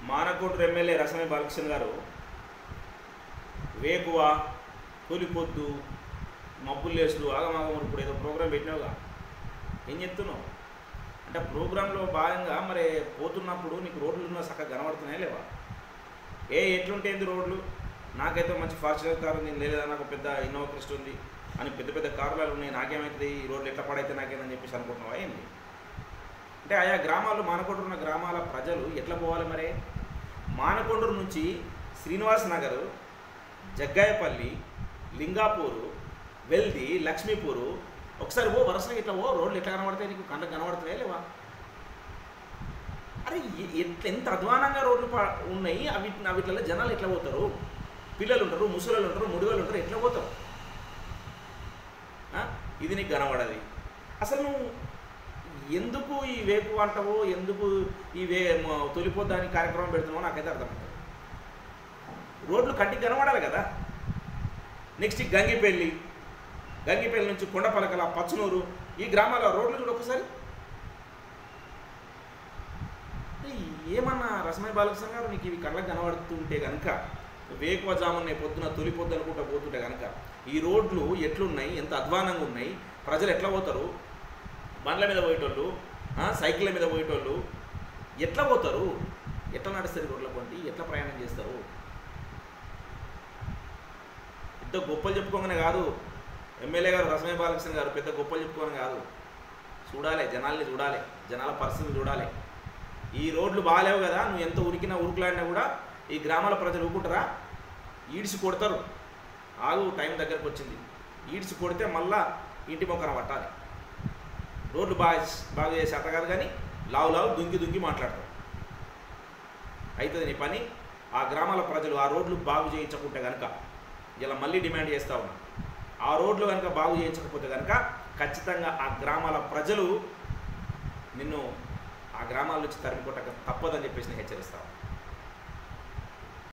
మానకోటూరు MLA రసమే Balakrishna గారు వేకువ తొలిపొద్దు మబ్బులు లేసుడు ఆగమాగం ఇప్పుడు ఏదో ప్రోగ్రాం పెట్టినావుగా ఏం చెప్తున్నావు అంటే ప్రోగ్రాంలో భాగంగా మరి పోతున్నప్పుడు నీకు రోడ్లు ఉన్న చక్కగా కనబడుతున్నాయా లేవా ఏ ఎట్లుంటేంది రోడ్లు నాకైతే మంచి ఫార్చునర్ కారు ఉంది లేదా నాకు పెద్ద ఇన్నోవా క్రిస్ట్ ఉంది అని పెద్ద పెద్ద కార్లు ఉన్నాయి నాకేమైతుంది ఈ రోడ్లు ఎట్లా పడైతే నాకేందని చెప్పేసి అనుకుంటున్నావా ఏంది అంటే ఆయా గ్రామాలు మానకొండూరు ఉన్న గ్రామాల ప్రజలు ఎట్లా పోవాలి మరి మానకొండూరు నుంచి శ్రీనివాస్ నగర్ జగ్గాయపల్లి లింగాపూరు వెల్ది లక్ష్మీపూరు ఒకసారి ఓ వరుసగా ఇట్లా ఓ రోడ్లు ఎట్లా కనబడతాయి నీకు కండ కనబడుతున్నాయా లేవా అరే ఎ- ఎట్ల ఎంత అధ్వానంగా రోడ్లు పా- ఉన్నాయి అవి అవిట్లలో జనాలు ఎట్లా పోతారు పిల్లలు ఉంటారు ముసలు ఉంటారు ముడిగలు ఉంటారు ఎట్లా పోతారు ఆ? ఇది నీకు కనబడది అసలు నువ్వు ఎందుకు ఈ వేపు అంటావో ఎందుకు ఈ వే మ- తొలిపోద్దాని కార్యక్రమం పెడుతున్నావో నాకైతే అర్థమవుతుంది రోడ్లు కంటికి కనబడాలి కదా నెక్స్ట్ ఈ గంగిపల్లి గంగిపల్లి నుంచి కొండపలకల పచ్చనూరు ఈ గ్రామాల రోడ్లు చూడు ఒకసారి ఏయ్, ఏమన్నా రసమయ బాలకృష్ణ గారు నీకు ఇవి కళ్ళకి కనబడుతుంటే కనుక వేకువజామునే పొద్దున తొలి పొద్దు అనుకుంటా పోతుంటే కనుక ఈ రోడ్లు ఎట్లున్నాయి ఎంత అధ్వానంగా ఉన్నాయి ప్రజలు ఎట్లా పోతారు బండ్ల మీద పోయేటోళ్ళు ఆ, సైకిళ్ళ మీద పోయేటోళ్ళు ఎట్లా పోతారు ఎట్లా నడుస్తారు ఈ రోడ్ల పొంటి ఎట్లా ప్రయాణం చేస్తారు పెద్ద గొప్పలు చెప్పుకోగానే కాదు ఎమ్మెల్యే గారు రసమయ బాలకృష్ణ గారు పెద్ద గొప్పలు చెప్పుకోగానే కాదు చూడాలి జనాల్ని చూడాలి జనాల పరిస్థితిని చూడాలి ఈ రోడ్లు బాగాలేవు కదా నువ్వు ఎంత ఉరికినా ఉరుకులాడినా కూడా ఈ గ్రామాల ప్రజలు ఊరుకుంటారా ఈడ్చి కొడతారు ఆగు టైం దగ్గరకు వచ్చింది ఈడ్చి కొడితే మళ్ళా ఇంటి మొక్కన పట్టాలి రోడ్లు బాగా బాగా చేసే అట్ట కాదు కానీ లావు లావు దుంకి దుంకి మాట్లాడతారు అవుతుంది నీ పని ఆ గ్రామాల ప్రజలు ఆ రోడ్లు బాగు చేయించకుంటే కనుక ఇలా మళ్ళీ డిమాండ్ చేస్తా ఉన్నా ఆ రోడ్లు కనుక బాగు చేయించకపోతే కనుక ఖచ్చితంగా ఆ గ్రామాల ప్రజలు నిన్ను ఆ గ్రామాల నుంచి తరిమి కొట్టక తప్పదని చెప్పేసి నేను హెచ్చరిస్తాను